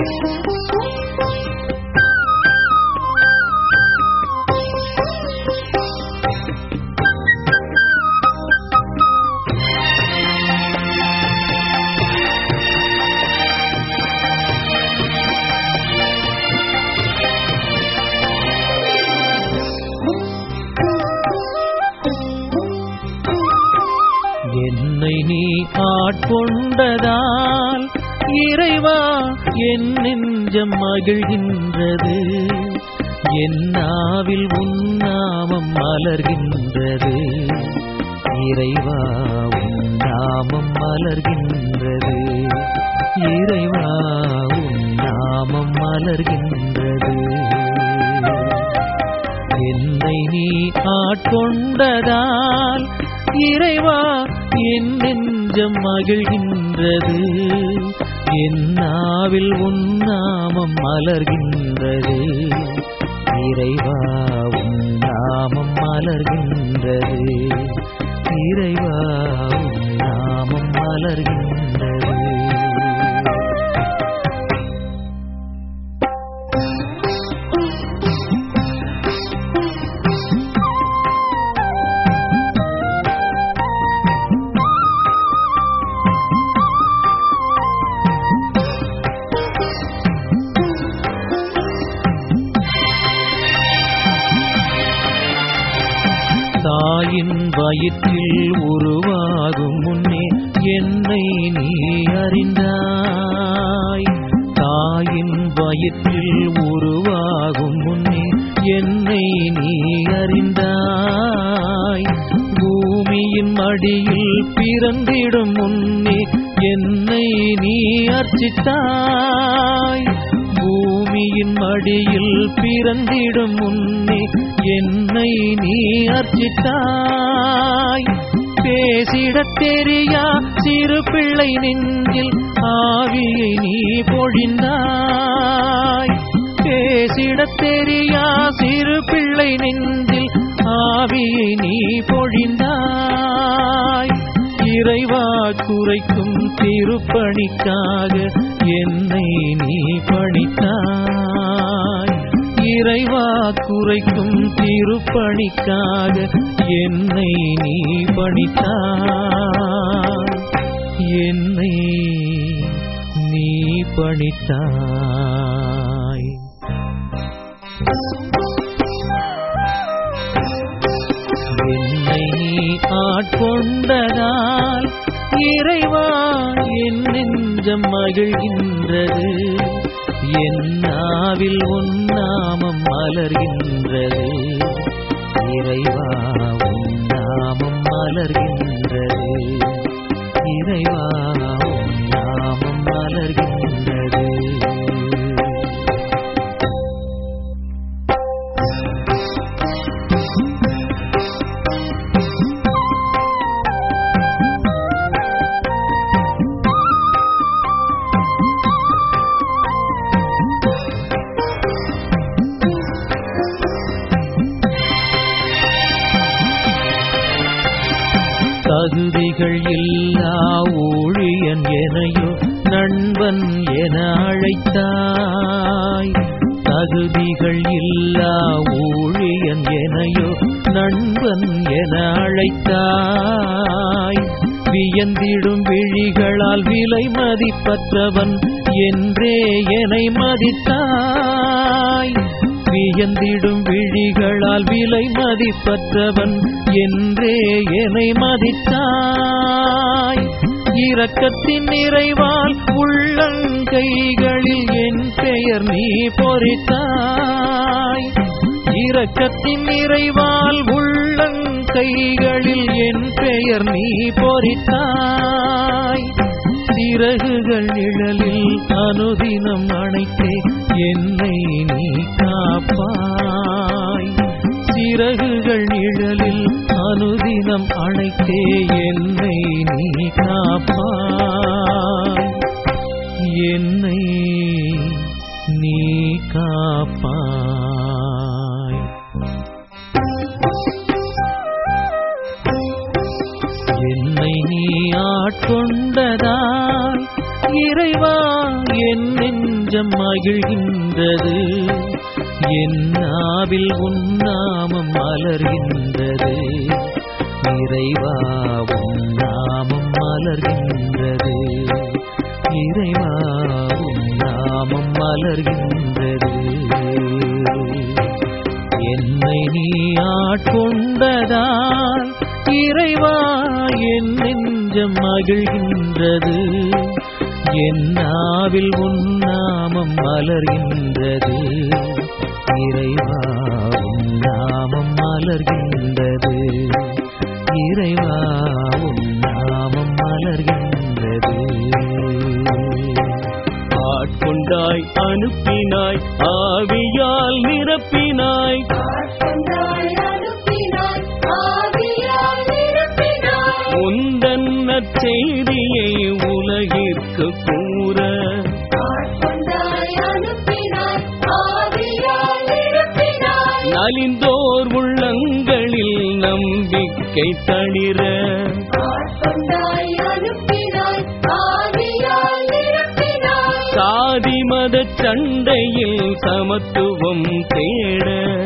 என்னை நீ ஆட்கொண்டதால் இறைவா என் நெஞ்சம் மகிழ்கின்றது என் நாவில் உன் நாமம் மலர்கின்றது இறைவா உன் நாமம் மலர்கின்றது இறைவா உன் நாமம் மலர்கின்றது என்னை நீ ஆட்கொண்டதால் இறைவா என் நெஞ்சம் மகிழ்கின்றது என் நாவில் உன் நாமம் மலர்கின்றது இறைவா உன் நாமம் மலர்கின்றது இறைவா உன் நாமம் மலர்கின்றது தாயின் வயிற்றில் உருவாகும் முன்னே என்னை நீ அறிந்தாய் தாயின் வயிற்றில் உருவாகும் முன்னே என்னை நீ அறிந்தாய் பூமியின் மடியில் பிறந்திடும் முன்னே என்னை நீ அர்ச்சித்தாய் பூமியின் மடியில் பிறந்திடும் முன்னே என்னை நீ அர்ச்சித்தாய் பேசிடத் தெரியா சிறு பிள்ளை நெஞ்சில் ஆவியை நீ பொழிந்தாய் பேசிடத் தெரியா சிறு பிள்ளை நெஞ்சில் ஆவியை நீ பொழிந்தாய் இறைவா குறைக்கும் திருப்பணிக்காக என்னை நீ பணித்தாய் இறைவா குறைக்கும் திருப்பணிக்காக என்னை நீ பணித்தாய் என்னை நீ பணித்தாய் என்னை நீ ஆட்கொண்டதால் இறைவா என் நெஞ்சம் மகிழ்கின்றது என் நாவில் உன் நாமம் மலர்கின்றது இறைவா உன் நாமம் மலர்கின்றது இறைவா உன் நாமம் மலர்கின்றது தகுதிகள் இல்லா ஊழியன் எனையோ நண்பன் என அழைத்தாய் தகுதிகள் இல்லா ஊழியன் எனையோ நண்பன் என அழைத்தாய் வியந்திடும் விழிகளால் விலை மதிப்பற்றவன் என்றே என்னை மதித்தாய் வியந்திடும் விழிகளால் விலை மதிப்பற்றவன் என்றே என்னை மதித்தாய் இரக்கத்தின் நிறைவால் உள்ளங்கைகளில் என் பெயர் நீ பொறித்தாய் இரக்கத்தின் நிறைவால் உள்ளங்கைகளில் என் பெயர் நீ பொறித்தாய் சிறகுகள் நிழலில் அனுதினம் அணைத்தே என்னை நீ காப்பாய் சிறகுகள் நிழலில் அனுதினம் அணைத்தே என்னை நீ காப்பாய் என்னை நீ காப்பாய் என்னை நீ ஆட்கொண்டதால் இறைவா என் நெஞ்ச நெஞ்சம் மகிழ்கின்றது என் நாவில் உன் நாமம் மலர்கின்றது இறைவா உன் நாமம் மலர்கின்றது இறைவா உன் நாமம் மலர்கின்றது என்னை நீ ஆட்கொண்டதால் இறைவா என் நெஞ்சம் மகிழ்கின்றது என் நாவில் உன் நாமம் மலர்கின்றது இறைவா உன் நாமம் மலர்கின்றது இறைவா உன் நாமம் மலர்கின்றது ஆட்கொண்டாய் அனுப்பினாய் ஆவியால் நிரப்பினாய் ஆட்கொண்டாய் அனுப்பினாய் ஆவியால் நிரப்பினாய் உந்தன் நற்செய்தியை உலகிற்கு கூற ஆட்கொண்டாய் அனுப்பினாய் ஆவியால் நிரப்பினாய் நலிந்தோர் உள்ளங்களில் நம்பிக்கை தளிர ஆட்கொண்டாய் அனுப்பினாய் ஆவியால் நிரப்பினாய் சாதி மத சண்டையில் சமத்துவம் தேட